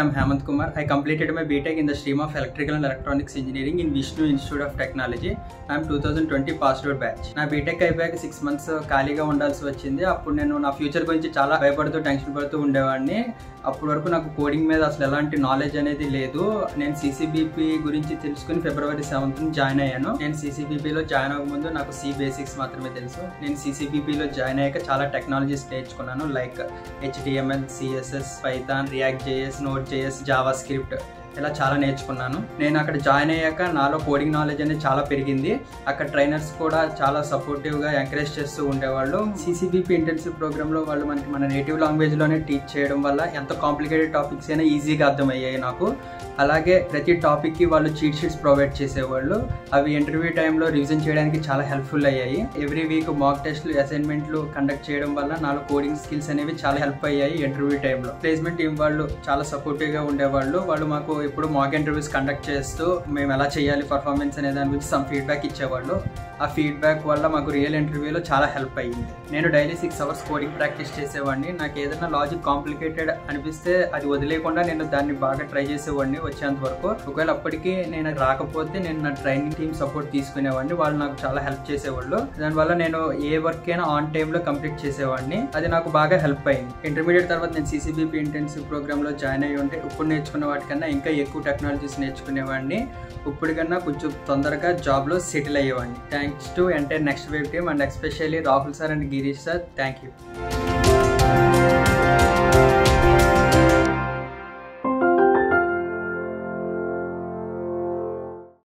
am Hemant Kumar. I completed my BTech in the stream of Electrical and Electronics Engineering in Vishnu Institute of Technology. I am 2020 passed out batch. నా BTech అయిపోయాక six months ఖాళీగా ఉండాల్సి వచ్చింది అప్పుడు నేను నా future గురించి చాలా భయపడుతూ టెన్షన్ పడుతూ ఉండేవాడిని అప్పటి వరకు నాకు కోడింగ్ మీద అసలు ఎలాంటి నాలెడ్జ్ అనేది లేదు నేను సిసిబిపి గురించి తెలుసుకుని ఫిబ్రవరి సెవెంత్ జాయిన్ అయ్యాను నేను సిసిబిపిలో జాయిన్ అవ్వకముందు నాకు సి బేసిక్స్ మాత్రమే తెలుసు నేను సిసిబిపిలో జాయిన్ అయ్యాక చాలా టెక్నాలజీస్ నేర్చుకున్నాను like HTML CSS Python React JS Node JS JavaScript ఇలా చాలా నేర్చుకున్నాను నేను అక్కడ జాయిన్ అయ్యాక నాలో కోడింగ్ నాలెడ్జ్ అనేది చాలా పెరిగింది అక్కడ ట్రైనర్స్ కూడా చాలా సపోర్టివ్గా ఎంకరేజ్ చేస్తూ ఉండేవాళ్ళు సిసిబిపి ఇంటెన్సివ్ ప్రోగ్రామ్లో వాళ్ళు మనకి మన నేటివ్ లాంగ్వేజ్లోనే టీచ్ చేయడం వల్ల ఎంత కాంప్లికేటెడ్ టాపిక్స్ అయినా ఈజీగా అర్థమయ్యాయి నాకు అలాగే ప్రతి టాపిక్కి వాళ్ళు చీట్ షీట్స్ ప్రొవైడ్ చేసేవాళ్ళు అవి ఇంటర్వ్యూ టైంలో రివిజన్ చేయడానికి చాలా హెల్ప్ఫుల్ అయ్యాయి ఎవ్రీ వీక్ మాక్ టెస్ట్లు అసైన్మెంట్లు కండక్ట్ చేయడం వల్ల నాలో కోడింగ్ స్కిల్స్ అనేవి చాలా హెల్ప్ అయ్యాయి ఇంటర్వ్యూ టైంలో ప్లేస్మెంట్ టీం వాళ్ళు చాలా సపోర్టివ్గా ఉండేవాళ్ళు వాళ్ళు మాకు ఇప్పుడు మాక్ ఇంటర్వ్యూస్ కండక్ట్ చేస్తూ మేము ఎలా చేయాలి పర్ఫార్మెన్స్ అనే దాని గురించి సమ్ ఫీడ్బ్యాక్ ఇచ్చేవాళ్ళు ఆ ఫీడ్బ్యాక్ వల్ల మాకు రియల్ ఇంటర్వ్యూలో చాలా హెల్ప్ అయ్యింది నేను daily six hours coding practice చేసేవాడిని నాకు ఏదైనా లాజిక్ కాంప్లికేటెడ్ అనిపిస్తే అది వదిలేకుండా నేను దాన్ని బాగా ట్రై చేసేవాడిని వచ్చేంత వరకు ఒకవేళ అప్పటికి నేను రాకపోతే నేను నా ట్రైనింగ్ టీమ్ సపోర్ట్ తీసుకునేవాడిని వాళ్ళు నాకు చాలా హెల్ప్ చేసేవాళ్ళు దానివల్ల నేను ఏ వర్క్ అయినా ఆన్ టైంలో కంప్లీట్ చేసేవాడిని అది నాకు బాగా హెల్ప్ అయింది ఇంటర్మీడియట్ తర్వాత నేను సిసిబిపి ఇంటెన్సివ్ ప్రోగ్రామ్లో జాయిన్ అయ్యి ఉంటే ఇప్పుడు నేర్చుకున్న వాటికన్నా ఇంకా ఎక్కువ టెక్నాలజీస్ నేర్చుకునేవాడిని ఇప్పుడు కన్నా కొంచెం తొందరగా జాబ్లో సెటిల్ అయ్యేవాడిని thanks to entire next wave team and especially Rahul sir and Girish sir thank you